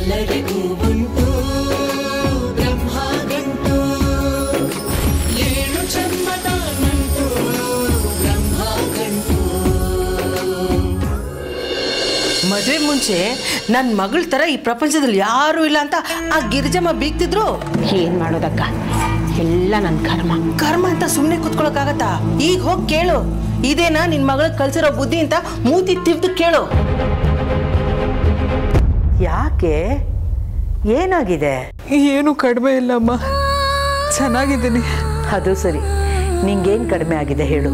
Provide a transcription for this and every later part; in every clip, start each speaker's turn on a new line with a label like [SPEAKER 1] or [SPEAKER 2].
[SPEAKER 1] ಎಲ್ಲರಿಗೂ ಉಂಟು ಬ್ರಹ್ಮ ಗಂಟು ಏಳು ಜನ್ಮದ ನಂಟು ಬ್ರಹ್ಮ ಗಂಟು
[SPEAKER 2] ಮದುವೆ ಮುಂಚೆ ನನ್ನ ಮಗಳ ಥರ ಈ ಪ್ರಪಂಚದಲ್ಲಿ ಯಾರೂ ಇಲ್ಲ ಅಂತ ಆ ಗಿರಿಜಮ್ಮ ಬೀಗ್ತಿದ್ರು
[SPEAKER 3] ಏನ್ ಮಾಡೋದಕ್ಕ ಎಲ್ಲ ನನ್ನ ಕರ್ಮ
[SPEAKER 2] ಕರ್ಮ ಅಂತ ಸುಮ್ಮನೆ ಕುತ್ಕೊಳಕ್ಕಾಗತ್ತಾ ಈಗ ಹೋಗಿ ಕೇಳು ಇದೇನಾ ನಿನ್ನ ಮಗಳಿಗೆ ಕಲ್ಸಿರೋ ಬುದ್ಧಿ ಅಂತ ಮೂತಿ ತಿವ್ದು ಕೇಳು ಯಾಕೆ ಏನಾಗಿದೆ
[SPEAKER 4] ಏನು ಕಡಿಮೆ ಇಲ್ಲಮ್ಮ ಚೆನ್ನಾಗಿದ್ದೀನಿ
[SPEAKER 5] ಅದು ಸರಿ ನಿಂಗೇನು ಕಡಿಮೆ ಆಗಿದೆ ಹೇಳು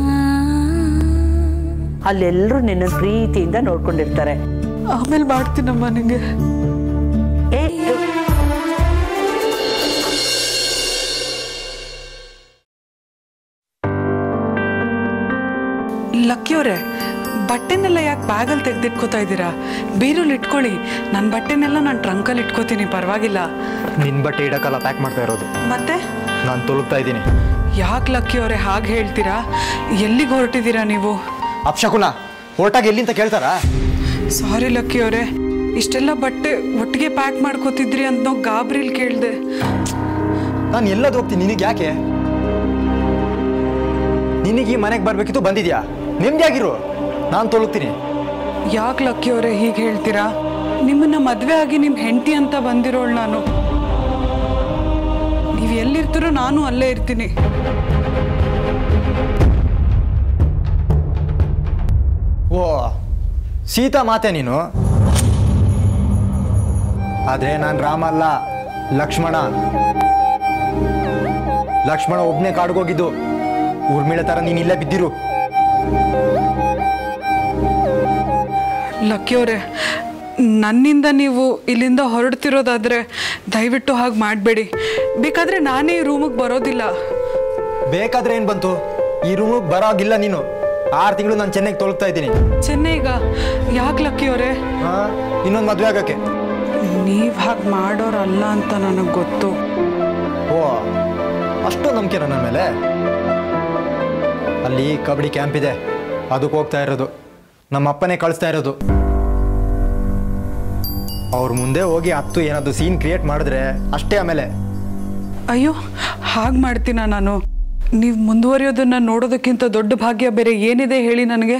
[SPEAKER 5] ಅಲ್ಲೆಲ್ಲರೂ ನಿನ್ನ ಪ್ರೀತಿಯಿಂದ ನೋಡ್ಕೊಂಡಿರ್ತಾರೆ
[SPEAKER 4] ಆಮೇಲೆ ಮಾಡ್ತೀನಮ್ಮ ನಿಂಗೆ
[SPEAKER 5] ಏ
[SPEAKER 4] ಲಕ್ಕಿಯವರೇ ಬಟ್ಟೆನೆಲ್ಲ ಯಾಕೆ ಬ್ಯಾಗಲ್ಲಿ ತೆಗೆದಿಟ್ಕೋತಾ ಇದ್ದೀರಾ ಬೀರಲ್ಲಿ ಇಟ್ಕೊಳ್ಳಿ ನನ್ನ ಬಟ್ಟೆನೆಲ್ಲ ನಾನು ಟ್ರಂಕಲ್ಲಿ ಇಟ್ಕೋತೀನಿ ಪರವಾಗಿಲ್ಲ
[SPEAKER 6] ನಿನ್ನ ಬಟ್ಟೆ ಇಡಕ್ಕಲ್ಲ ಪ್ಯಾಕ್ ಮಾಡ್ತಾ ಇರೋದು
[SPEAKER 4] ಮತ್ತೆ
[SPEAKER 6] ನಾನು ತೊಲಗ್ತಾ ಇದ್ದೀನಿ
[SPEAKER 4] ಯಾಕೆ ಲಕ್ಕಿಯವರೇ ಹಾಗೆ ಹೇಳ್ತೀರಾ ಎಲ್ಲಿಗೆ ಹೊರಟಿದ್ದೀರಾ ನೀವು
[SPEAKER 6] ಅಪ್ಶಕುನ ಹೊರಟಾಗಿ ಎಲ್ಲಿಂತ ಕೇಳ್ತಾರಾ
[SPEAKER 4] ಸಾರಿ ಲಕ್ಕಿಯವರೇ ಇಷ್ಟೆಲ್ಲ ಬಟ್ಟೆ ಒಟ್ಟಿಗೆ ಪ್ಯಾಕ್ ಮಾಡ್ಕೋತಿದ್ರಿ ಅಂತ ನಾವು ಗಾಬ್ರಿಲ್ ಕೇಳಿದೆ
[SPEAKER 6] ನಾನು ಎಲ್ಲದು ಹೋಗ್ತೀನಿ ನಿನಗೆ ಯಾಕೆ ನಿನಗೆ ಈ ಮನೆಗೆ ಬರ್ಬೇಕಿತ್ತು ಬಂದಿದ್ಯಾ ನೆಮ್ಮದಿಯಾಗಿರು ನಾನು ತೊಲಗ್ತೀನಿ
[SPEAKER 4] ಯಾಕೆ ಲಕ್ಕಿಯವರೇ ಹೀಗೆ ಹೇಳ್ತೀರಾ ನಿಮ್ಮನ್ನ ಮದುವೆ ಆಗಿ ನಿಮ್ಮ ಹೆಂಡತಿ ಅಂತ ಬಂದಿರೋಳು ನಾನು ನೀವು ಎಲ್ಲಿರ್ತೀರೋ ನಾನು ಅಲ್ಲೇ ಇರ್ತೀನಿ
[SPEAKER 6] ಓ ಸೀತಾ ಮಾತೆ ನೀನು ಆದ್ರೆ ನಾನು ರಾಮ ಅಲ್ಲ ಲಕ್ಷ್ಮಣ ಲಕ್ಷ್ಮಣ ಒಬ್ನೇ ಕಾಡ್ಗೋಗಿದ್ದು ಊರ್ಮಿಳೆ ತರ ನೀನ್ ಇಲ್ಲೇ ಬಿದ್ದಿರು
[SPEAKER 4] ಲಕ್ಕಿಯವರೇ ನನ್ನಿಂದ ನೀವು ಇಲ್ಲಿಂದ ಹೊರಡ್ತಿರೋದಾದ್ರೆ ದಯವಿಟ್ಟು ಹಾಗೆ ಮಾಡಬೇಡಿ ಬೇಕಾದ್ರೆ ನಾನೇ ಈ ರೂಮಿಗೆ ಬರೋದಿಲ್ಲ
[SPEAKER 6] ಬೇಕಾದ್ರೆ ಏನ್ ಬಂತು ಈ ರೂಮಿಗೆ ಬರೋಗಿಲ್ಲ ನೀನು ಆರು ತಿಂಗಳು ನಾನು ಚೆನ್ನೈಗೆ ತೊಲಗ್ತಾ ಇದ್ದೀನಿ
[SPEAKER 4] ಚೆನ್ನೈಗ ಯಾಕೆ ಲಕ್ಕಿಯವರೇ
[SPEAKER 6] ಹಾ ಇನ್ನೊಂದು ಮದುವೆ ಆಗಕ್ಕೆ
[SPEAKER 4] ನೀವು ಹಾಗೆ ಮಾಡೋರಲ್ಲ ಅಂತ ನನಗೆ ಗೊತ್ತು
[SPEAKER 6] ಓ ಅಷ್ಟೊಂದು ನಂಬಿಕೆ ನನ್ನ ಮೇಲೆ ಅಲ್ಲಿ ಕಬಡ್ಡಿ ಕ್ಯಾಂಪ್ ಇದೆ ಅದಕ್ಕೆ ಹೋಗ್ತಾ ಇರೋದು ನಮ್ಮ ಅಪ್ಪನೇ ಕಳಿಸ್ತಾ ಇರೋದು ಅವ್ರ ಮುಂದೆ ಹೋಗಿ ಹತ್ತು ಏನಾದ್ರು ಸೀನ್ ಕ್ರಿಯೇಟ್ ಮಾಡಿದ್ರೆ ಅಷ್ಟೇ ಆಮೇಲೆ
[SPEAKER 4] ಅಯ್ಯೋ ಹಾಗೆ ಮಾಡ್ತೀನ ನಾನು ನೀವು ಮುಂದುವರಿಯೋದನ್ನ ನೋಡೋದಕ್ಕಿಂತ ದೊಡ್ಡ ಭಾಗ್ಯ ಬೇರೆ ಏನಿದೆ ಹೇಳಿ ನನಗೆ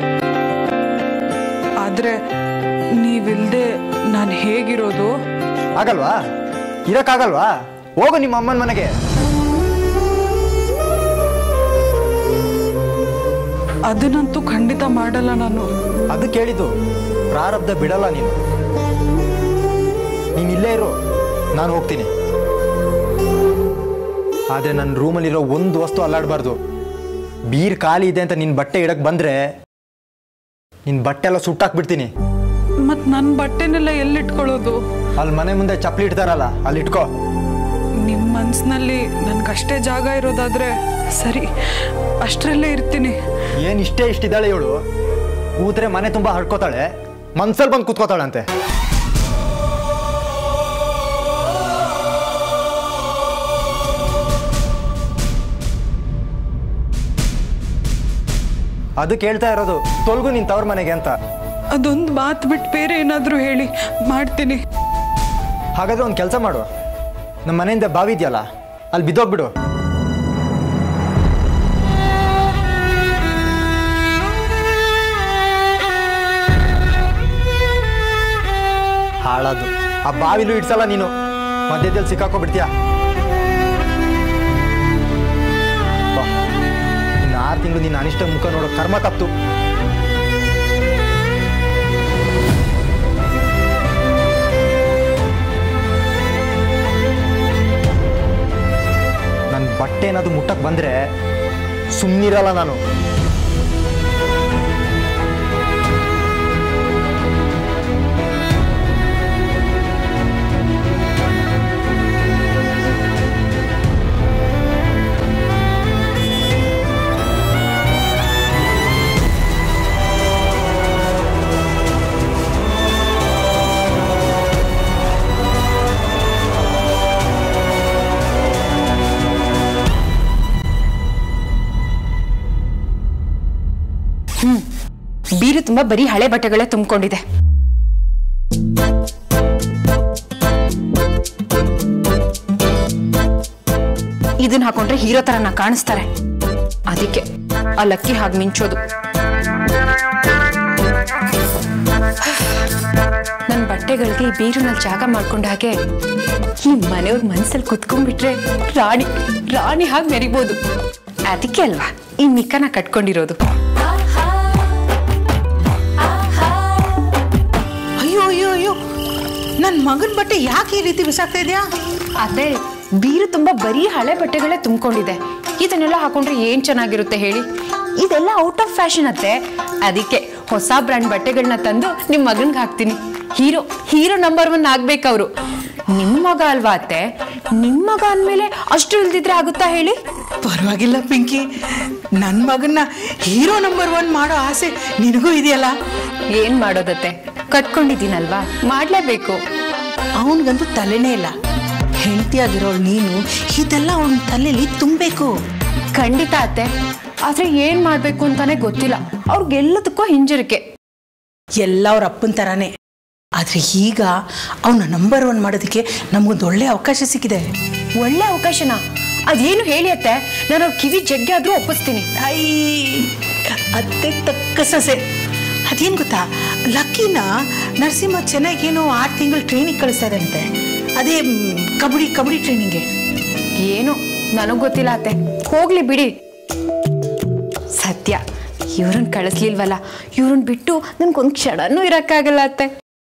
[SPEAKER 4] ಆದ್ರೆ ನೀವಿಲ್ದೆ ನಾನು ಹೇಗಿರೋದು
[SPEAKER 6] ಆಗಲ್ವಾ ಇರಕ್ಕಾಗಲ್ವಾ ಹೋಗು ನಿಮ್ಮ ಅಮ್ಮನ ಮನೆಗೆ
[SPEAKER 4] ಅದನ್ನಂತೂ ಖಂಡಿತ ಮಾಡಲ್ಲ ನಾನು
[SPEAKER 6] ಅದು ಕೇಳಿದ್ದು ಪ್ರಾರಬ್ಧ ಬಿಡಲ್ಲ ನೀನು ನೀನು ಇಲ್ಲೇ ಇರು ನಾನು ಹೋಗ್ತೀನಿ ಆದರೆ ನನ್ನ ರೂಮಲ್ಲಿರೋ ಒಂದು ವಸ್ತು ಅಲ್ಲಾಡಬಾರ್ದು ಬೀರ್ ಖಾಲಿ ಇದೆ ಅಂತ ನಿನ್ನ ಬಟ್ಟೆ ಇಡಕ್ಕೆ ಬಂದರೆ ನಿನ್ನ ಬಟ್ಟೆ ಎಲ್ಲ ಸುಟ್ಟಾಕ್ಬಿಡ್ತೀನಿ
[SPEAKER 4] ಮತ್ ನನ್ನ ಬಟ್ಟೆನೆಲ್ಲ ಎಲ್ಲಿಟ್ಕೊಳ್ಳೋದು
[SPEAKER 6] ಅಲ್ಲಿ ಮನೆ ಮುಂದೆ ಚಪ್ಪಲಿ ಇಡ್ತಾರಲ್ಲ ಅಲ್ಲಿ ಇಟ್ಕೋ
[SPEAKER 4] ನಿಮ್ಮ ಮನ್ಸಿನಲ್ಲಿ ನನ್ಗಷ್ಟೇ ಜಾಗ ಇರೋದಾದ್ರೆ ಸರಿ ಅಷ್ಟರಲ್ಲೇ ಇರ್ತೀನಿ
[SPEAKER 6] ಏನು ಇಷ್ಟೇ ಇಷ್ಟಿದ್ದಾಳೆ ಇವಳು ಕೂತ್ರೆ ಮನೆ ತುಂಬ ಹಡ್ಕೋತಾಳೆ ಮನ್ಸಲ್ಲಿ ಬಂದು ಕೂತ್ಕೋತಾಳಂತೆ ಅದು ಕೇಳ್ತಾ ಇರೋದು ತೊಲಗು ನಿನ್ ತವ್ರ ಮನೆಗೆ ಅಂತ
[SPEAKER 4] ಅದೊಂದು ಮಾತು ಬಿಟ್ಟು ಬೇರೆ ಏನಾದರೂ ಹೇಳಿ ಮಾಡ್ತೀನಿ
[SPEAKER 6] ಹಾಗಾದ್ರೆ ಒಂದು ಕೆಲಸ ಮಾಡು ನಮ್ಮ ಮನೆಯಿಂದ ಬಾವಿ ಇದೆಯಲ್ಲ ಅಲ್ಲಿ ಬಿದ್ದೋಗ್ಬಿಡು ಹಾಳಾದು ಆ ಬಾವಿಲೂ ಇಡ್ಸಲ್ಲ ನೀನು ಮಧ್ಯದಲ್ಲಿ ಸಿಕ್ಕಾಕೊಬಿಡ್ತೀಯ ಇನ್ನು ಆರು ತಿಂಗಳು ನೀನು ಅನಿಷ್ಟ ಮುಖ ನೋಡೋ ಕರ್ಮ ತಪ್ತು ನನ್ನ ಬಟ್ಟೆ ಏನಾದ್ರು ಮುಟ್ಟಕ್ಕೆ ಬಂದರೆ ಸುಮ್ಮನಿರಲ್ಲ ನಾನು
[SPEAKER 3] ಬೀರು ತುಂಬಾ ಬರೀ ಹಳೆ ಬಟ್ಟೆಗಳೇ ತುಂಬಿಕೊಂಡಿದೆ ಇದನ್ನ ಹಾಕೊಂಡ್ರೆ ಹೀರೋ ತರ ನಾ ಕಾಣಿಸ್ತಾರೆ ಅದಕ್ಕೆ ಆ ಲಕ್ಕಿ ಹಾಗೆ ಮಿಂಚೋದು ನನ್ನ ಬಟ್ಟೆಗಳಿಗೆ ಈ ಬೀರುನಲ್ಲಿ ಜಾಗ ಮಾಡ್ಕೊಂಡ ಹಾಗೆ ಈ ಮನೆಯವ್ರ ಮನ್ಸಲ್ಲಿ ಕುತ್ಕೊಂಡ್ಬಿಟ್ರೆ ರಾಣಿ ರಾಣಿ ಹಾಗೆ ಮೆರಿಬೋದು ಅದಕ್ಕೆ ಅಲ್ವಾ ಈ ಮಿಕ್ಕನ ಕಟ್ಕೊಂಡಿರೋದು
[SPEAKER 2] ಅಯ್ಯೋ ಅಯ್ಯೋ ಅಯ್ಯೋ ನನ್ನ ಮಗನ ಬಟ್ಟೆ ಯಾಕೆ ಈ ರೀತಿ ಬಿಸಾಕ್ತಾ ಇದೆಯಾ
[SPEAKER 3] ಅದೇ ಬೀರು ತುಂಬಾ ಬರೀ ಹಳೆ ಬಟ್ಟೆಗಳೇ ತುಂಬಿಕೊಂಡಿದೆ ಇದನ್ನೆಲ್ಲ ಹಾಕೊಂಡ್ರೆ ಏನ್ ಚೆನ್ನಾಗಿರುತ್ತೆ ಹೇಳಿ ಇದೆಲ್ಲ ಔಟ್ ಆಫ್ ಫ್ಯಾಷನ್ ಅತ್ತೆ ಅದಕ್ಕೆ ಹೊಸ ಬ್ರ್ಯಾಂಡ್ ಬಟ್ಟೆಗಳನ್ನ ತಂದು ನಿಮ್ ಮಗನ್ಗೆ ಹಾಕ್ತೀನಿ ಹೀರೋ ಹೀರೋ ನಂಬರ್ ಒನ್ ಆಗ್ಬೇಕು ಅವರು ನಿಮ್ ಮಗ ಅಲ್ವಾ ಅತ್ತೆ ನಿಮ್ ಮಗ ಅಂದ್ಮೇಲೆ ಅಷ್ಟು ಇಲ್ದಿದ್ರೆ ಆಗುತ್ತಾ ಹೇಳಿ
[SPEAKER 2] ಪರವಾಗಿಲ್ಲ ಪಿಂಕಿ ನನ್ನ ಮಗನ್ನ ಹೀರೋ ನಂಬರ್ ಒನ್ ಮಾಡೋ ಆಸೆ ನಿನಗೂ ಇದೆಯಲ್ಲ
[SPEAKER 3] ಏನ್ ಮಾಡೋದತ್ತೆ ಕಟ್ಕೊಂಡಿದ್ದೀನಲ್ವಾ ಮಾಡ್ಲೇಬೇಕು
[SPEAKER 2] ಅವನಿಗಂತೂ ತಲೆನೇ ಇಲ್ಲ ಹೆಂಡತಿಯಾಗಿರೋಳು ನೀನು ಇದೆಲ್ಲ ಅವನ ತಲೆಯಲ್ಲಿ ತುಂಬಬೇಕು
[SPEAKER 3] ಖಂಡಿತ ಅತ್ತೆ ಆದ್ರೆ ಏನ್ ಮಾಡ್ಬೇಕು ಅಂತಾನೆ ಗೊತ್ತಿಲ್ಲ ಅವ್ರಿಗೆಲ್ಲದಕ್ಕೂ ಹಿಂಜರಿಕೆ
[SPEAKER 2] ಎಲ್ಲ ಅವ್ರ ಅಪ್ಪನ ಥರಾನೇ ಆದರೆ ಈಗ ಅವನ ನಂಬರ್ ಒನ್ ಮಾಡೋದಕ್ಕೆ ನಮಗೊಂದು ಒಳ್ಳೆ ಅವಕಾಶ ಸಿಕ್ಕಿದೆ
[SPEAKER 3] ಒಳ್ಳೆ ಅವಕಾಶನ ಅದೇನು ಹೇಳಿ ಅತ್ತೆ ನಾನು ಅವ್ರ ಕಿವಿ ಜಗ್ಗೆ ಆದ್ರೂ ಒಪ್ಪಿಸ್ತೀನಿ
[SPEAKER 2] ಐ ಅತ್ತೆ ತಕ್ಕ ಸಸೆ ಅದೇನು ಗೊತ್ತಾ ಲಕ್ಕಿನ ನರಸಿಂಹ ಚೆನ್ನಾಗೇನೋ ಆರು ತಿಂಗಳು ಟ್ರೈನಿಂಗ್ ಕಳಿಸ್ತಾರಂತೆ ಅದೇ ಮ್, ಕಬಡ್ಡಿ ಕಬಡ್ಡಿ ಟ್ರೈನಿಂಗ್ಗೆ
[SPEAKER 3] ಏನು ನನಗ್ ಗೊತ್ತಿಲ್ಲ ಅತ್ತೆ ಹೋಗ್ಲಿ ಬಿಡಿ ಸತ್ಯ ಇವ್ರನ್ನ ಕಳಿಸ್ಲಿಲ್ವಲ್ಲ ಇವ್ರನ್ನ ಬಿಟ್ಟು ನನ್ಗೊಂದ್ ಕ್ಷಣನೂ ಇರಕ್ಕಾಗಲ್ಲ ಅತ್ತೆ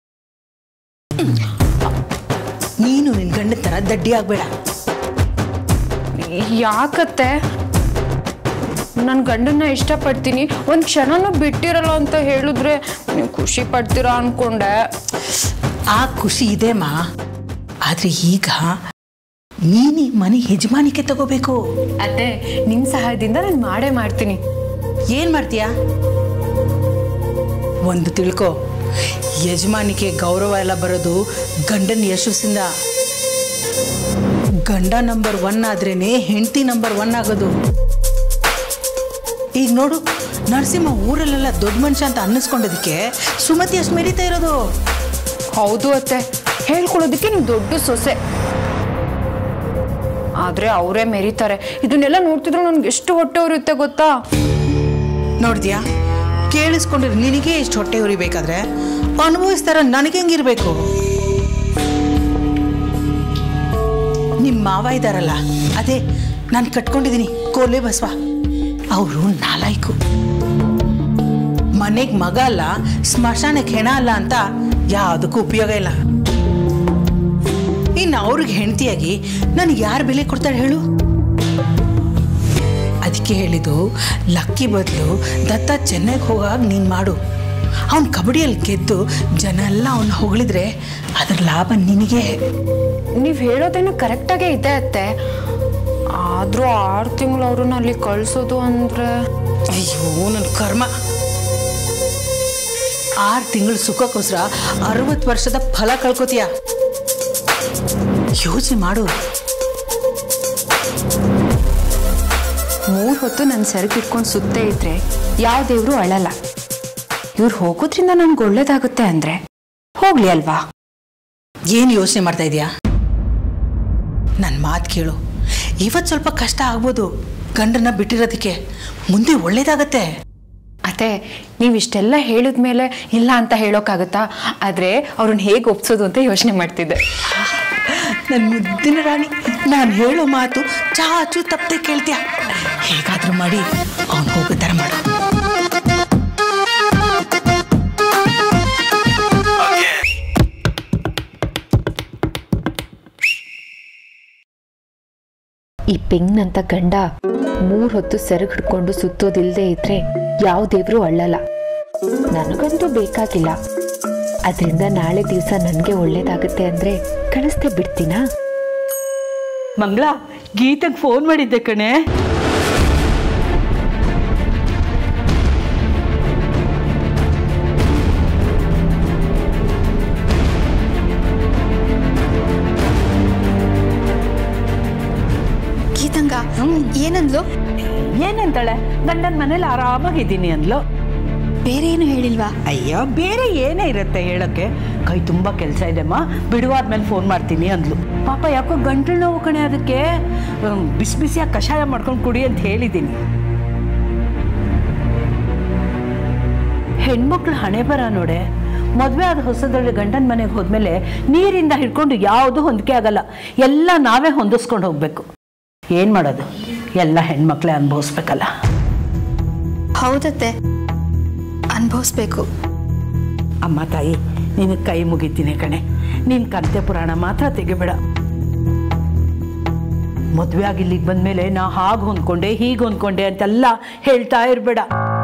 [SPEAKER 2] ನೀನು ನಿನ್ನ ಗಂಡನ ಥರ ದಡ್ಡಿ ಆಗಬೇಡ
[SPEAKER 3] ಯಾಕತ್ತೆ ನನ್ನ ಗಂಡನ್ನ ಇಷ್ಟಪಡ್ತೀನಿ ಒಂದ್ ಕ್ಷಣನೂ ಬಿಟ್ಟಿರಲ್ಲ ಅಂತ ಹೇಳಿದ್ರೆ ನೀವು ಖುಷಿ ಪಡ್ತೀರಾ ಅನ್ಕೊಂಡೆ
[SPEAKER 2] ಆ ಖುಷಿ ಇದೆಮಾ ಆದರೆ ಈಗ ನೀನು ಈ ಮನೆ ಯಜಮಾನಿಕೆ ತಗೋಬೇಕು
[SPEAKER 3] ಅತ್ತೆ ನಿಮ್ ಸಹಾಯದಿಂದ ನಾನು ಮಾಡೇ ಮಾಡ್ತೀನಿ
[SPEAKER 2] ಏನು ಮಾಡ್ತೀಯಾ ಒಂದು ತಿಳ್ಕೊ ಯಜಮಾನಿಕೆ ಗೌರವ ಎಲ್ಲ ಬರೋದು ಗಂಡನ ಯಶಸ್ಸಿಂದ ಗಂಡ ನಂಬರ್ ಒನ್ ಆದ್ರೇನೆ ಹೆಂಡತಿ ನಂಬರ್ ಒನ್ ಆಗೋದು ಈಗ ನೋಡು ನರಸಿಂಹ ಊರಲ್ಲೆಲ್ಲ ದೊಡ್ಡ ಮನುಷ್ಯ ಅಂತ ಅನ್ನಿಸ್ಕೊಂಡೋದಕ್ಕೆ ಸುಮತಿ ಅಷ್ಟು ಮೆರಿತಾ ಇರೋದು
[SPEAKER 3] ಹೌದು ಅತ್ತೆ ಹೇಳ್ಕೊಳ್ಳೋದಕ್ಕೆ ನೀವು ದೊಡ್ಡ ಸೊಸೆ ಆದ್ರೆ ಅವರೇ ಮೆರೀತಾರೆ ಇದನ್ನೆಲ್ಲ ನೋಡ್ತಿದ್ರೆ ನನ್ಗೆ ಎಷ್ಟು ಹೊಟ್ಟೆ ಉರಿಯುತ್ತೆ ಗೊತ್ತಾ
[SPEAKER 2] ನೋಡ್ದ್ಯಾ ಕೇಳಿಸ್ಕೊಂಡ್ರೆ ನಿನಗೆ ಇಷ್ಟು ಹೊಟ್ಟೆ ಉರಿಬೇಕಾದ್ರೆ ಅನುಭವಿಸ್ತಾರ ನನಗೆ ಹೆಂಗಿರ್ಬೇಕು ನಿಮ್ಮ ಮಾವ ಇದ್ದಾರಲ್ಲ ಅದೇ ನಾನು ಕಟ್ಕೊಂಡಿದ್ದೀನಿ ಕೋಲೆ ಬಸವ ಅವರು ನಾಲಾಯ್ಕು ಮನೆಗೆ ಮಗ ಅಲ್ಲ ಸ್ಮಶಾನಕ್ಕೆ ಹೆಣ ಅಲ್ಲ ಅಂತ ಯಾವುದಕ್ಕೂ ಉಪಯೋಗ ಇಲ್ಲ ಇನ್ನು ಅವ್ರಿಗೆ ಹೆಂಡತಿಯಾಗಿ ನನಗೆ ಯಾರು ಬೆಲೆ ಕೊಡ್ತಾಳೆ ಹೇಳು ಅದಕ್ಕೆ ಹೇಳಿದ್ದು ಲಕ್ಕಿ ಬದಲು ದತ್ತ ಚೆನ್ನೈಗೆ ಹೋಗಾಗ ನೀನು ಮಾಡು ಅವ್ನು ಕಬಡ್ಡಿಯಲ್ಲಿ ಗೆದ್ದು ಜನ ಎಲ್ಲ ಅವನ್ನ ಹೊಗಳಿದ್ರೆ ಅದ್ರ ಲಾಭ ನಿನಗೆ
[SPEAKER 3] ನೀವು ಹೇಳೋದೇನು ಕರೆಕ್ಟಾಗೇ ಇದೆ ಅತ್ತೆ ಆದ್ರೂ ಆರು ತಿಂಗಳು ಅವ್ರನ್ನ ಅಲ್ಲಿ ಕಳ್ಸೋದು ಅಂದ್ರೆ
[SPEAKER 2] ಅಯ್ಯೋ ನನ್ನ ಕರ್ಮ ಆರು ತಿಂಗಳು ಸುಖಕ್ಕೋಸ್ಕರ ಅರವತ್ತು ವರ್ಷದ ಫಲ ಕಳ್ಕೊತೀಯ ಯೋಚನೆ ಮಾಡು
[SPEAKER 3] ಮೂರು ಹೊತ್ತು ನನ್ನ ಸರಕು ಇಟ್ಕೊಂಡು ಸುತ್ತೇ ಇದ್ರೆ ಯಾವ ದೇವ್ರು ಅಳಲ್ಲ ಇವ್ರು ಹೋಗೋದ್ರಿಂದ ನನ್ಗೆ ಒಳ್ಳೇದಾಗುತ್ತೆ ಅಂದ್ರೆ ಹೋಗ್ಲಿ ಅಲ್ವಾ
[SPEAKER 2] ಏನು ಯೋಚನೆ ಮಾಡ್ತಾ ಇದೀಯಾ ನನ್ನ ಮಾತು ಕೇಳು ಇವತ್ತು ಸ್ವಲ್ಪ ಕಷ್ಟ ಆಗ್ಬೋದು ಗಂಡನ್ನ ಬಿಟ್ಟಿರೋದಕ್ಕೆ ಮುಂದೆ ಒಳ್ಳೇದಾಗತ್ತೆ
[SPEAKER 3] ಅತ್ತೆ ನೀವು ಇಷ್ಟೆಲ್ಲ ಹೇಳಿದ್ಮೇಲೆ ಇಲ್ಲ ಅಂತ ಹೇಳೋಕ್ಕಾಗತ್ತಾ ಆದರೆ ಅವ್ರನ್ನ ಹೇಗೆ ಒಪ್ಸೋದು ಅಂತ ಯೋಚನೆ ಮಾಡ್ತಿದ್ದೆ
[SPEAKER 2] ನನ್ನ ಮುದ್ದಿನ ರಾಣಿ ನಾನು ಹೇಳೋ ಮಾತು ಚಾಚು ತಪ್ಪದೆ ಕೇಳ್ತೀಯ ಹೇಗಾದ್ರೂ ಮಾಡಿ ಅವನು ಹೋಗೋ ಥರ ಮಾಡು
[SPEAKER 7] ಈ ಪೆಂಗ್ನಂತ ಗಂಡ ಮೂರ್ ಹೊತ್ತು ಸೆರಗ್ ಹಿಡ್ಕೊಂಡು ಸುತ್ತೋದಿಲ್ದೇ ಇದ್ರೆ ಯಾವ ದೇವ್ರು ಅಳ್ಳಲ್ಲ ನನಗಂತೂ ಬೇಕಾಗಿಲ್ಲ ಅದರಿಂದ ನಾಳೆ ದಿವಸ ನನಗೆ ಒಳ್ಳೇದಾಗುತ್ತೆ ಅಂದ್ರೆ ಕಳಿಸ್ದೆ ಬಿಡ್ತೀನಾ
[SPEAKER 5] ಮಂಗಳ ಗೀತೆಗೆ ಫೋನ್ ಮಾಡಿದ್ದೆ ಕಣೆ
[SPEAKER 3] ಗೀತಂಗ ಏನಂದ್ಲು
[SPEAKER 5] ಏನಂತಾಳೆ ಗಂಡನ ಮನೇಲಿ ಆರಾಮಾಗಿದ್ದೀನಿ ಅಂದ್ಲು
[SPEAKER 3] ಬೇರೆ ಏನು ಹೇಳಿಲ್ವಾ
[SPEAKER 5] ಅಯ್ಯೋ ಬೇರೆ ಏನೇ ಇರುತ್ತೆ ಹೇಳೋಕ್ಕೆ ಕೈ ತುಂಬ ಕೆಲಸ ಇದೆಮ್ಮ ಬಿಡುವಾದ್ಮೇಲೆ ಫೋನ್ ಮಾಡ್ತೀನಿ ಅಂದ್ಲು ಪಾಪ ಯಾಕೋ ಗಂಟಲು ನೋವು ಕಣೆ ಅದಕ್ಕೆ ಹ್ಮ್, ಬಿಸಿ ಬಿಸಿಯಾಗಿ ಕಷಾಯ ಮಾಡ್ಕೊಂಡು ಕುಡಿ ಅಂತ ಹೇಳಿದ್ದೀನಿ ಹೆಣ್ಮಕ್ಳು ಹಣೆ ಬರ ನೋಡೆ ಮದುವೆ ಆದ ಹೊಸದ್ರಲ್ಲಿ ಗಂಡನ ಮನೆಗೆ ಹೋದ್ಮೇಲೆ ನೀರಿಂದ ಹಿಡ್ಕೊಂಡು ಯಾವುದು ಹೊಂದಿಕೆ ಆಗಲ್ಲ ಎಲ್ಲ ನಾವೇ ಹೊಂದಿಸ್ಕೊಂಡು ಹೋಗ್ಬೇಕು ಏನು ಮಾಡೋದು ಎಲ್ಲ ಹೆಣ್ಮಕ್ಳೇ ಅನುಭವಿಸ್ಬೇಕಲ್ಲ
[SPEAKER 8] ಹೌದತ್ತೆ ಅನುಭವಿಸ್ಬೇಕು
[SPEAKER 5] ಅಮ್ಮ ತಾಯಿ ನಿನಗೆ ಕೈ ಮುಗಿತೀನಿ ಕಣೆ ನಿನ್ ಕಂತೆ ಪುರಾಣ ಮಾತ್ರ ತೆಗಿಬೇಡ ಮದುವೆ ಆಗಿ ಇಲ್ಲಿಗೆ ಬಂದ್ಮೇಲೆ ನಾ ಹಾಗೆ ಹೊಂದ್ಕೊಂಡೆ ಹೀಗೆ ಹೊಂದ್ಕೊಂಡೆ ಅಂತೆಲ್ಲ ಹೇಳ್ತಾ ಇರಬೇಡ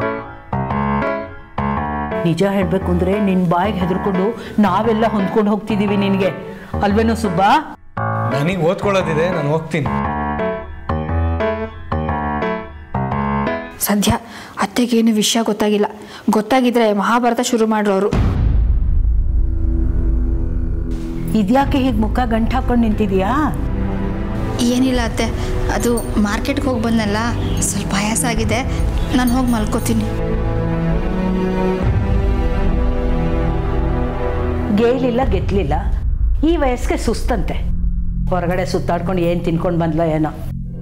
[SPEAKER 5] ನಿಜ ಹೇಳ್ಬೇಕು ಅಂದ್ರೆ ನಿನ್ ಬಾಯಿಗೆ ಹೆದರ್ಕೊಂಡು ನಾವೆಲ್ಲ ಹೊಂದ್ಕೊಂಡು ಹೋಗ್ತಿದೀವಿ ನಿನಗೆ ಅಲ್ವೇನೋ ಸುಬ್ಬಾ
[SPEAKER 9] ನನಗೆ ಓದ್ಕೊಳ್ಳೋದಿದೆ ನಾನು ಹೋಗ್ತೀನಿ
[SPEAKER 8] ಸದ್ಯ ಅತ್ತೆಗೇನು ವಿಷಯ ಗೊತ್ತಾಗಿಲ್ಲ ಗೊತ್ತಾಗಿದ್ರೆ ಮಹಾಭಾರತ ಶುರು ಮಾಡ್ರೋರು
[SPEAKER 5] ಇದ್ಯಾಕೆ ಹೀಗೆ ಮುಖ ಗಂಟು ಹಾಕೊಂಡು ನಿಂತಿದ್ಯಾ
[SPEAKER 8] ಏನಿಲ್ಲ ಅತ್ತೆ ಅದು ಮಾರ್ಕೆಟ್ಗೆ ಹೋಗಿ ಬಂದಲ್ಲ ಸ್ವಲ್ಪ ಆಯಾಸ ಆಗಿದೆ ನಾನು ಹೋಗಿ ಮಲ್ಕೋತೀನಿ
[SPEAKER 5] ಗೇಯ್ಲಿಲ್ಲ ಗೆದ್ಲಿಲ್ಲ ಈ ವಯಸ್ಸಿಗೆ ಸುಸ್ತಂತೆ ಹೊರಗಡೆ ಸುತ್ತಾಡ್ಕೊಂಡು ಏನು ತಿನ್ಕೊಂಡು ಬಂದ್ಲ ಏನೋ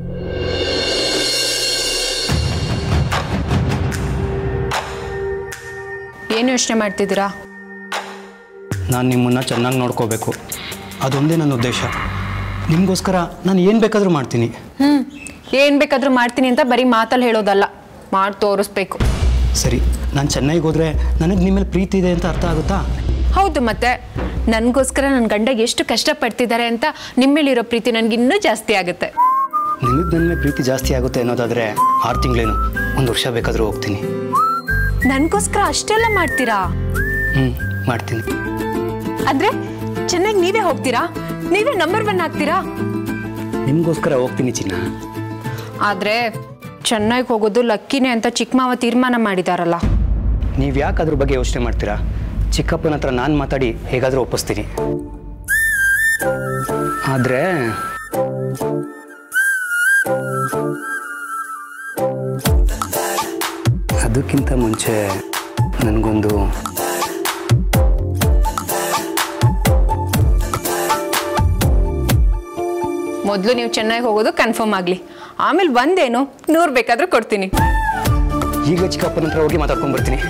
[SPEAKER 3] ಏನು ಯೋಚನೆ ಮಾಡ್ತಿದ್ದೀರಾ
[SPEAKER 10] ನಾನು ನಿಮ್ಮನ್ನು ಚೆನ್ನಾಗಿ ನೋಡ್ಕೋಬೇಕು ಅದೊಂದೇ ನನ್ನ ಉದ್ದೇಶ ನಿಮಗೋಸ್ಕರ ನಾನು ಏನು ಬೇಕಾದರೂ ಮಾಡ್ತೀನಿ
[SPEAKER 3] ಹ್ಞೂ ಏನು ಬೇಕಾದರೂ ಮಾಡ್ತೀನಿ ಅಂತ ಬರೀ ಮಾತಲ್ಲಿ ಹೇಳೋದಲ್ಲ ಮಾಡಿ ತೋರಿಸ್ಬೇಕು
[SPEAKER 10] ಸರಿ ನಾನು ಚೆನ್ನೈಗೆ ಹೋದರೆ ನನಗೆ ನಿಮ್ಮ ಮೇಲೆ ಪ್ರೀತಿ ಇದೆ ಅಂತ ಅರ್ಥ ಆಗುತ್ತಾ
[SPEAKER 3] ಹೌದು ಮತ್ತೆ ನನಗೋಸ್ಕರ ನನ್ನ ಗಂಡ ಎಷ್ಟು ಕಷ್ಟಪಡ್ತಿದ್ದಾರೆ ಅಂತ ನಿಮ್ಮೇಲಿರೋ ಪ್ರೀತಿ ನನಗೆ ಇನ್ನೂ ಜಾಸ್ತಿ ಆಗುತ್ತೆ
[SPEAKER 10] ನಿಮಗೆ ನನ್ನ ಮೇಲೆ ಪ್ರೀತಿ ಜಾಸ್ತಿ ಆಗುತ್ತೆ ಅನ್ನೋದಾದರೆ ಆರು ತಿಂಗಳೇನು ಒಂದು ವರ್ಷ ಬೇಕಾದರೂ ಹೋಗ್ತೀನಿ
[SPEAKER 3] ನನಗೋಸ್ಕರ ಅಷ್ಟೆಲ್ಲ ಮಾಡ್ತೀರಾ
[SPEAKER 10] ಹ್ಞೂ ಮಾಡ್ತೀನಿ
[SPEAKER 3] ಆದ್ರೆ ಚೆನ್ನಾಗಿ ನೀವೇ ಹೋಗ್ತೀರಾ ನೀವೇ ನಂಬರ್ ಒನ್ ಆಗ್ತೀರಾ
[SPEAKER 10] ನಿಮಗೋಸ್ಕರ ಹೋಗ್ತೀನಿ ಚಿನ್ನ
[SPEAKER 3] ಆದ್ರೆ ಚೆನ್ನಾಗಿ ಹೋಗೋದು ಲಕ್ಕಿನೇ ಅಂತ ಚಿಕ್ಕ ಮಾವ ತೀರ್ಮಾನ ಮಾಡಿದಾರಲ್ಲ
[SPEAKER 10] ನೀವು ಯಾಕೆ ಅದ್ರ ಬಗ್ಗೆ ಯೋಚನೆ ಮಾಡ್ತೀರಾ ಚಿಕ್ಕಪ್ಪನ ಹತ್ರ ನಾನು ಮಾತಾಡಿ ಹೇಗಾದರೂ ಒಪ್ಪಿಸ್ತೀನಿ ಆದರೆ ಅದಕ್ಕಿಂತ ಮುಂಚೆ ನನಗೊಂದು
[SPEAKER 3] ಮೊದಲು ನೀವು ಚೆನ್ನಾಗಿ ಹೋಗೋದು ಕನ್ಫರ್ಮ್ ಆಗಲಿ ಆಮೇಲೆ ಒಂದೇನು ನೂರು ಬೇಕಾದ್ರೂ ಕೊಡ್ತೀನಿ
[SPEAKER 10] ಈಗ ಚಿಕ್ಕಪ್ಪನ ಹತ್ರ ಹೋಗಿ ಮಾತಾಡ್ಕೊಂಡು ಬರ್ತೀನಿ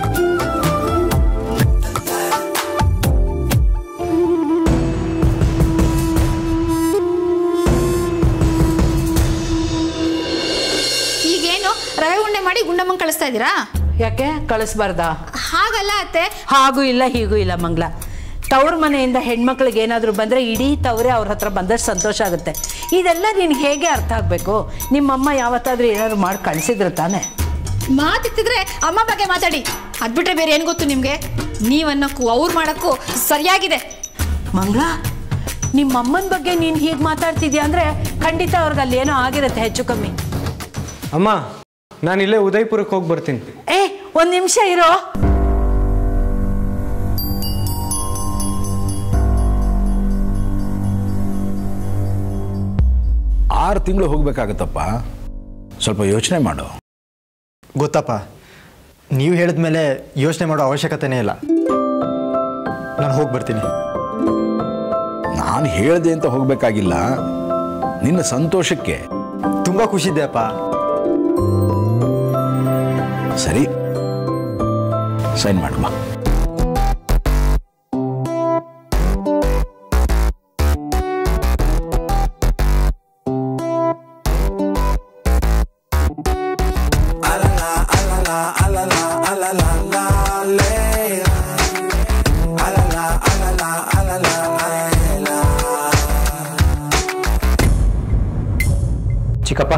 [SPEAKER 8] ಈಗೇನು ರವೆ ಉಂಡೆ ಮಾಡಿ ಗುಂಡಮ್ಮಂಗೆ ಕಳಿಸ್ತಾ ಇದ್ದೀರಾ
[SPEAKER 5] ಯಾಕೆ ಕಳಿಸ್ಬಾರ್ದಾ
[SPEAKER 8] ಹಾಗಲ್ಲ ಅತ್ತೆ
[SPEAKER 5] ಹಾಗೂ ಇಲ್ಲ ಹೀಗೂ ಇಲ್ಲ ಮಂಗ್ಲ ತವ್ರ ಮನೆಯಿಂದ ಹೆಣ್ಮಕ್ಳಿಗೆ ಏನಾದರೂ ಬಂದರೆ ಇಡೀ ತವರೇ ಅವ್ರ ಹತ್ರ ಬಂದಷ್ಟು ಸಂತೋಷ ಆಗುತ್ತೆ ಇದೆಲ್ಲ ನಿನ್ಗೆ ಹೇಗೆ ಅರ್ಥ ಆಗಬೇಕು ನಿಮ್ಮಮ್ಮ ಯಾವತ್ತಾದ್ರೂ ಏನಾದ್ರು ಮಾಡಿ ಕಳಿಸಿದ್ರು ತಾನೆ
[SPEAKER 8] ಮಾತಿತ್ತಿದ್ರೆ ಅಮ್ಮ ಬಗ್ಗೆ ಮಾತಾಡಿ ಅದ್ಬಿಟ್ರೆ ಬೇರೆ ಏನು ಗೊತ್ತು ನಿಮಗೆ ನೀವನ್ನಕ್ಕೂ ಅವ್ರು ಮಾಡೋಕ್ಕೂ ಸರಿಯಾಗಿದೆ
[SPEAKER 5] ಮಂಗ್ಲ ನಿಮ್ಮಮ್ಮನ ಬಗ್ಗೆ ನೀನು ಹೀಗೆ ಮಾತಾಡ್ತಿದ್ಯಾ ಅಂದರೆ ಖಂಡಿತ ಅವ್ರಿಗೆ ಅಲ್ಲಿ ಏನೋ ಆಗಿರುತ್ತೆ ಹೆಚ್ಚು ಕಮ್ಮಿ
[SPEAKER 9] ಅಮ್ಮ ನಾನು ಇಲ್ಲೇ ಉದಯಪುರಕ್ಕೆ ಹೋಗಿ ಬರ್ತೀನಿ
[SPEAKER 5] ಏ ಒಂದು ನಿಮಿಷ ಇರೋ
[SPEAKER 11] ಆರು ತಿಂಗಳು ಹೋಗ್ಬೇಕಾಗತ್ತಪ್ಪ ಸ್ವಲ್ಪ ಯೋಚನೆ ಮಾಡು
[SPEAKER 6] ಗೊತ್ತಪ್ಪ ನೀವು ಹೇಳಿದ್ಮೇಲೆ ಯೋಚನೆ ಮಾಡೋ ಅವಶ್ಯಕತೆನೇ ಇಲ್ಲ ನಾನು ಹೋಗಿ ಬರ್ತೀನಿ
[SPEAKER 11] ನಾನು ಹೇಳ್ದೆ ಅಂತ ಹೋಗ್ಬೇಕಾಗಿಲ್ಲ ನಿನ್ನ ಸಂತೋಷಕ್ಕೆ
[SPEAKER 6] ತುಂಬ ಖುಷಿ ಅಪ್ಪ
[SPEAKER 11] ಸರಿ ಸೈನ್ ಮಾಡುವ
[SPEAKER 10] ಚಿಕ್ಕಪ್ಪ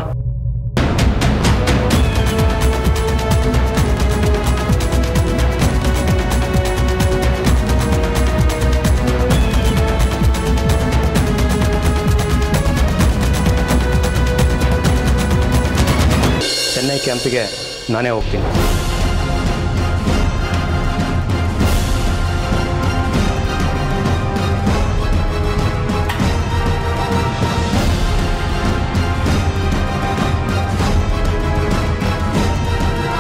[SPEAKER 10] ಚೆನ್ನೈ ಕ್ಯಾಂಪಿಗೆ ನಾನೇ ಹೋಗ್ತೀನಿ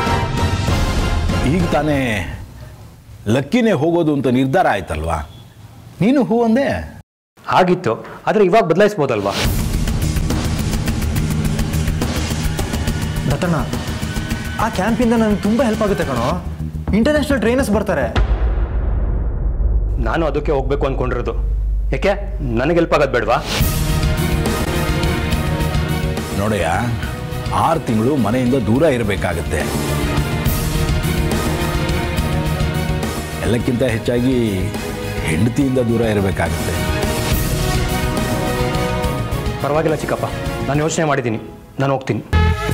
[SPEAKER 11] ಈಗ ತಾನೇ ಲಕ್ಕಿನೇ ಹೋಗೋದು ಅಂತ ನಿರ್ಧಾರ ಆಯ್ತಲ್ವಾ ನೀನು ಹೂ ಅಂದೆ
[SPEAKER 10] ಆಗಿತ್ತು ಆದರೆ ಇವಾಗ ಬದಲಾಯಿಸ್ಬೋದಲ್ವಾ
[SPEAKER 6] ದತ್ತಣ್ಣ ಆ ಕ್ಯಾಂಪಿಂದ ನನಗೆ ತುಂಬ ಹೆಲ್ಪ್ ಆಗುತ್ತೆ ಕಣೋ ಇಂಟರ್ನ್ಯಾಷನಲ್ ಟ್ರೈನರ್ಸ್ ಬರ್ತಾರೆ
[SPEAKER 10] ನಾನು ಅದಕ್ಕೆ ಹೋಗ್ಬೇಕು ಅಂದ್ಕೊಂಡಿರೋದು ಯಾಕೆ ನನಗೆ ಹೆಲ್ಪ್ ಆಗೋದು ಬೇಡವಾ
[SPEAKER 11] ನೋಡಯ್ಯ ಆರು ತಿಂಗಳು ಮನೆಯಿಂದ ದೂರ ಇರಬೇಕಾಗತ್ತೆ ಎಲ್ಲಕ್ಕಿಂತ ಹೆಚ್ಚಾಗಿ ಹೆಂಡತಿಯಿಂದ ದೂರ ಇರಬೇಕಾಗತ್ತೆ
[SPEAKER 10] ಪರವಾಗಿಲ್ಲ ಚಿಕ್ಕಪ್ಪ ನಾನು ಯೋಚನೆ ಮಾಡಿದ್ದೀನಿ ನಾನು ಹೋಗ್ತೀನಿ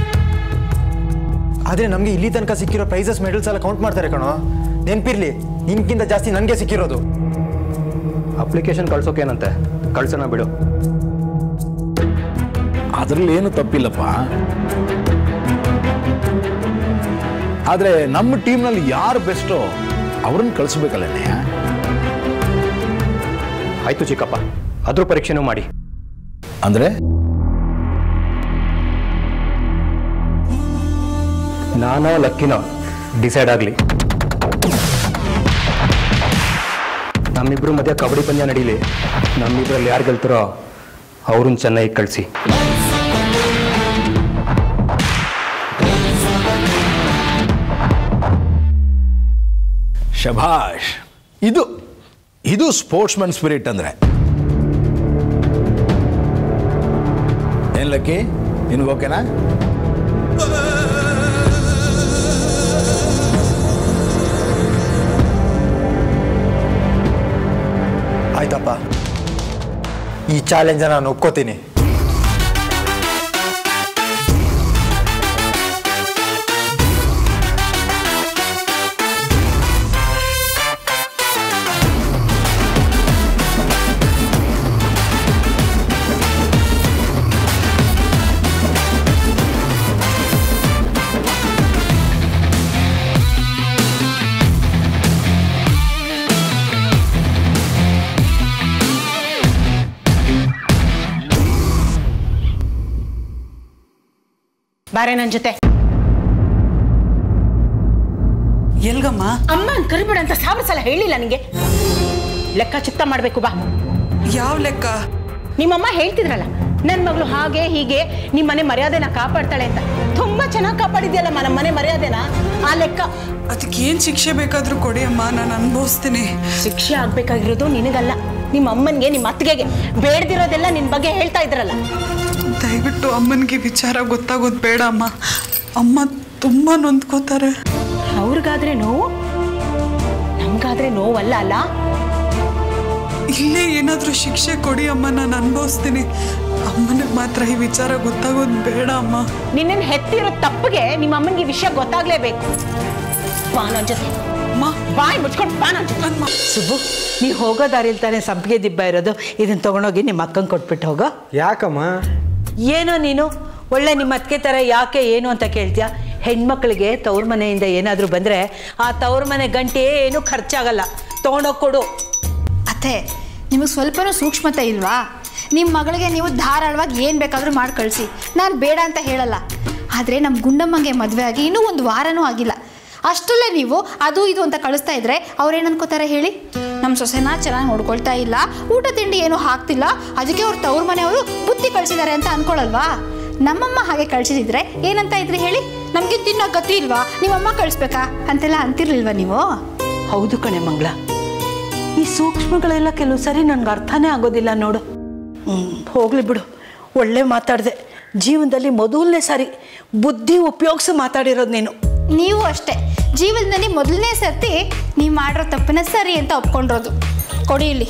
[SPEAKER 6] ಆದರೆ ನಮಗೆ ಇಲ್ಲಿ ತನಕ ಸಿಕ್ಕಿರೋ ಪ್ರೈಸಸ್ ಮೆಡಲ್ಸ್ ಎಲ್ಲ ಕೌಂಟ್ ಮಾಡ್ತಾರೆ ಕಣೋ ನೆನಪಿರ್ಲಿ ನಿನ್ಗಿಂತ ಜಾಸ್ತಿ ನನಗೆ ಸಿಕ್ಕಿರೋದು
[SPEAKER 10] ಅಪ್ಲಿಕೇಶನ್ ಕಳ್ಸೋಕೇನಂತೆ ಕಳ್ಸೋಣ ಬಿಡು
[SPEAKER 11] ಅದರಲ್ಲಿ ಏನು ತಪ್ಪಿಲ್ಲಪ್ಪ ಆದರೆ ನಮ್ಮ ಟೀಮ್ನಲ್ಲಿ ಯಾರು ಬೆಸ್ಟೋ ಅವ್ರನ್ನ ಕಳಿಸ್ಬೇಕಲ್ಲೇ
[SPEAKER 10] ಆಯ್ತು ಚಿಕ್ಕಪ್ಪ ಅದ್ರ ಪರೀಕ್ಷೆನೂ ಮಾಡಿ
[SPEAKER 11] ಅಂದರೆ
[SPEAKER 10] ನಾನೋ ಲಕ್ಕಿನೋ ಡಿಸೈಡ್ ಆಗಲಿ ನಮ್ಮಿಬ್ರು ಮಧ್ಯೆ ಕಬಡ್ಡಿ ಪಂದ್ಯ ನಡೀಲಿ ನಮ್ಮಿಬ್ರಲ್ಲಿ ಯಾರು ಗೆಲ್ತಾರೋ ಅವ್ರನ್ನ ಚೆನ್ನಾಗಿ ಕಳಿಸಿ
[SPEAKER 11] ಶಭಾಷ್ ಇದು ಇದು ಸ್ಪೋರ್ಟ್ಸ್ಮನ್ ಸ್ಪಿರಿಟ್ ಅಂದ್ರೆ ಏನ್ ಲಕ್ಕಿ ನಿನಗೆ ಓಕೆನಾ
[SPEAKER 6] ಆಯ್ತಪ್ಪ ಈ ಚಾಲೆಂಜ್ ನಾನು ಒಪ್ಕೋತೀನಿ
[SPEAKER 2] ಬಾರೆ ನನ್ನ ಜೊತೆ
[SPEAKER 4] ಎಲ್ಗಮ್ಮ
[SPEAKER 2] ಅಮ್ಮ ಕರಿಬೇಡ ಅಂತ ಸಾವಿರ ಸಲ ಹೇಳಿಲ್ಲ ನನಗೆ ಲೆಕ್ಕ ಚಿತ್ತ ಮಾಡಬೇಕು ಬಾ
[SPEAKER 4] ಯಾವ ಲೆಕ್ಕ
[SPEAKER 2] ನಿಮ್ಮಮ್ಮ ಹೇಳ್ತಿದ್ರಲ್ಲ ನನ್ನ ಮಗಳು ಹಾಗೆ ಹೀಗೆ ನಿಮ್ಮ ಮನೆ ಮರ್ಯಾದೆನ ಕಾಪಾಡ್ತಾಳೆ ಅಂತ ತುಂಬಾ ಚೆನ್ನಾಗಿ ಕಾಪಾಡಿದ್ಯಲ್ಲಮ್ಮ ನಮ್ಮ ಮನೆ ಮರ್ಯಾದೆನ ಆ ಲೆಕ್ಕ
[SPEAKER 4] ಅದಕ್ಕೆ ಏನ್ ಶಿಕ್ಷೆ ಬೇಕಾದ್ರೂ ಕೊಡಿ ಅಮ್ಮ ನಾನು ಅನುಭವಿಸ್ತೀನಿ
[SPEAKER 2] ಶಿಕ್ಷೆ ಆಗ್ಬೇಕಾಗಿರೋದು ನಿನಗಲ್ಲ ನಿಮ್ಮ ಅಮ್ಮನಿಗೆ ನಿಮ್ಮ ಅತ್ತಿಗೆಗೆ ಬೇಡದಿರೋದೆಲ್ಲ ನಿನ್ ಬಗ್ಗೆ ಹೇಳ್ತಾ ಇದ್ರಲ್ಲ
[SPEAKER 4] ದಯವಿಟ್ಟು ಅಮ್ಮನಿಗೆ ವಿಚಾರ ಗೊತ್ತಾಗೋದು ಬೇಡ ಅಮ್ಮ ಅಮ್ಮ ತುಂಬಾ ನೊಂದ್ಕೋತಾರೆ
[SPEAKER 2] ಅವ್ರಿಗಾದ್ರೆ ನೋವು ನಮ್ಗಾದ್ರೆ ನೋವಲ್ಲ ಅಲ್ಲ
[SPEAKER 4] ಇಲ್ಲೇ ಏನಾದ್ರೂ ಶಿಕ್ಷೆ ಕೊಡಿ ಅಮ್ಮ ನಾನು ಅನುಭವಿಸ್ತೀನಿ ಅಮ್ಮನಿಗೆ ಮಾತ್ರ ಈ ವಿಚಾರ ಗೊತ್ತಾಗೋದು ಬೇಡ ಅಮ್ಮ
[SPEAKER 2] ನಿನ್ನನ್ನು ಹೆತ್ತಿರೋ ತಪ್ಪಿಗೆ ನಿಮ್ಮ ಅಮ್ಮನಿಗೆ ವಿಷಯ ಗೊತ್ತಾಗ್ಲೇಬೇಕು ಬಾ ನನ್ ಜೊತೆ ಬಾಯ್ ಮುಚ್ಕೊಂಡು ಬಾ ನನ್ ಜೊತೆ
[SPEAKER 5] ಸುಬ್ಬು ನೀ ಹೋಗೋ ದಾರಿಲಿ ತಾನೇ ಸಂಪಿಗೆ ದಿಬ್ಬ ಇರೋದು ಇದನ್ನ ತಗೊಂಡೋಗಿ ನಿಮ್ಮ ಅಕ್ಕಂಗೆ ಕೊಟ್ಬಿಟ್ಟು ಹೋಗೋ
[SPEAKER 9] ಯಾಕಮ್ಮ
[SPEAKER 5] ಏನೋ ನೀನು ಒಳ್ಳೆ ನಿಮ್ಮ ಅತ್ತಿಗೆ ಥರ ಯಾಕೆ ಏನು ಅಂತ ಕೇಳ್ತೀಯ ಹೆಣ್ಮಕ್ಳಿಗೆ ತವ್ರ ಮನೆಯಿಂದ ಏನಾದರೂ ಬಂದರೆ ಆ ತವ್ರ ಮನೆ ಗಂಟೆ ಏನು ಖರ್ಚಾಗಲ್ಲ ತೊಗೊಂಡೋಗಿ ಕೊಡು
[SPEAKER 8] ಅತ್ತೆ ನಿಮಗೆ ಸ್ವಲ್ಪನೂ ಸೂಕ್ಷ್ಮತೆ ಇಲ್ವಾ ನಿಮ್ಮ ಮಗಳಿಗೆ ನೀವು ಧಾರಾಳವಾಗಿ ಏನು ಬೇಕಾದರೂ ಮಾಡಿ ಕಳಿಸಿ ನಾನು ಬೇಡ ಅಂತ ಹೇಳಲ್ಲ ಆದರೆ ನಮ್ಮ ಗುಂಡಮ್ಮಂಗೆ ಮದುವೆ ಆಗಿ ಇನ್ನೂ ಒಂದು ವಾರನೂ ಆಗಿಲ್ಲ ಅಷ್ಟರಲ್ಲೇ ನೀವು ಅದು ಇದು ಅಂತ ಕಳಿಸ್ತಾ ಇದ್ರೆ ಅವ್ರೇನು ಅನ್ಕೋತಾರೆ ಹೇಳಿ ನಮ್ಮ ಸೊಸೆನ ಚೆನ್ನಾಗಿ ನೋಡ್ಕೊಳ್ತಾ ಇಲ್ಲ ಊಟ ತಿಂಡಿ ಏನೂ ಹಾಕ್ತಿಲ್ಲ ಅದಕ್ಕೆ ಅವ್ರ ತವ್ರ ಮನೆಯವರು ಬುದ್ಧಿ ಕಳಿಸಿದ್ದಾರೆ ಅಂತ ಅನ್ಕೊಳಲ್ವಾ ನಮ್ಮಮ್ಮ ಹಾಗೆ ಕಳಿಸಿದ್ರೆ ಏನಂತ ಇದ್ರಿ ಹೇಳಿ ನಮಗೆ ತಿನ್ನೋ ಗತಿ ಇಲ್ವಾ ನಿಮ್ಮಮ್ಮ ಕಳಿಸ್ಬೇಕಾ ಅಂತೆಲ್ಲ ಅಂತಿರ್ಲಿಲ್ವಾ ನೀವು
[SPEAKER 5] ಹೌದು ಕಣೆ ಮಂಗಳ ಈ ಸೂಕ್ಷ್ಮಗಳೆಲ್ಲ ಕೆಲವು ಸರಿ ನನಗೆ ಅರ್ಥನೇ ಆಗೋದಿಲ್ಲ ನೋಡು ಹ್ಞೂ ಹೋಗ್ಲಿ ಬಿಡು ಒಳ್ಳೆ ಮಾತಾಡಿದೆ ಜೀವನದಲ್ಲಿ ಮೊದಲನೇ ಸಾರಿ ಬುದ್ಧಿ ಉಪಯೋಗಿಸಿ ಮಾತಾಡಿರೋದು ನೀನು
[SPEAKER 8] ನೀವು ಅಷ್ಟೇ ಜೀವನದಲ್ಲಿ ಮೊದಲನೇ ಸರ್ತಿ ನೀವು ಮಾಡಿರೋ ತಪ್ಪನ್ನ ಸರಿ ಅಂತ ಒಪ್ಕೊಂಡಿರೋದು ಕೊಡಿ ಇಲ್ಲಿ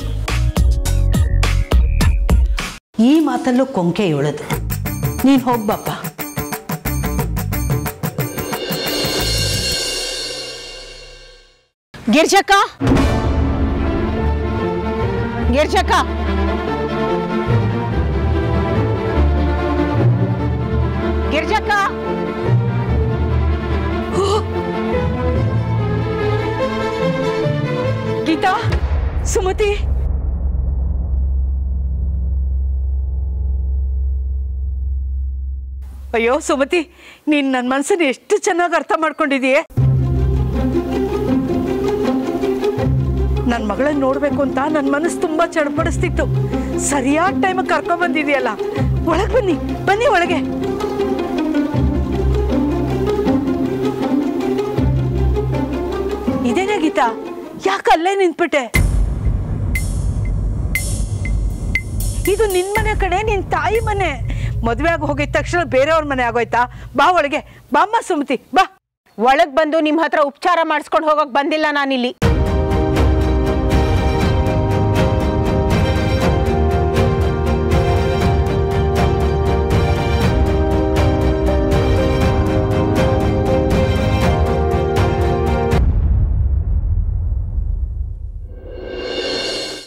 [SPEAKER 5] ಈ ಮಾತಲ್ಲೂ ಕೊಂಕೆ ಹೇಳೋದು ನೀನು ಹೋಗ್ಬಪ್ಪ
[SPEAKER 2] ಗಿರ್ಜಕ್ಕ ಗಿರ್ಜಕ್ಕ ಗಿರ್ಜಕ್ಕ
[SPEAKER 5] ಗೀತಾ ಸುಮತಿ ಅಯ್ಯೋ ಸುಮತಿ ನೀನು ನನ್ನ ಮನಸ್ಸನ್ನು ಎಷ್ಟು ಚೆನ್ನಾಗಿ ಅರ್ಥ ಮಾಡ್ಕೊಂಡಿದೀಯ ನನ್ನ ಮಗಳನ್ನ ನೋಡಬೇಕು ಅಂತ ನನ್ನ ಮನಸ್ಸು ತುಂಬ ಚಡಪಡಿಸ್ತಿತ್ತು ಸರಿಯಾದ ಟೈಮಿಗೆ ಕರ್ಕೊಂಡ್ ಬಂದಿದೆಯಲ್ಲ ಒಳಗೆ ಬನ್ನಿ ಬನ್ನಿ ಒಳಗೆ ಇದೇನೇ ಗೀತಾ ಯಾಕೆ ಅಲ್ಲೇ ನಿಂತ್ಬಿಟ್ಟೆ ಇದು ನಿನ್ ಮನೆ ಕಡೆ ನಿನ್ ತಾಯಿ ಮನೆ ಮದುವೆ ಆಗಿ ಹೋಗಿದ ತಕ್ಷಣ ಬೇರೆಯವ್ರ ಮನೆ ಆಗೋಯ್ತಾ ಬಾ ಒಳಗೆ ಬಾಮ್ಮ ಸುಮತಿ ಬಾ
[SPEAKER 12] ಒಳಗ್ ಬಂದು ನಿಮ್ ಹತ್ರ ಉಪಚಾರ ಮಾಡಿಸ್ಕೊಂಡು ಹೋಗಕ್ ಬಂದಿಲ್ಲ ನಾನಿಲ್ಲಿ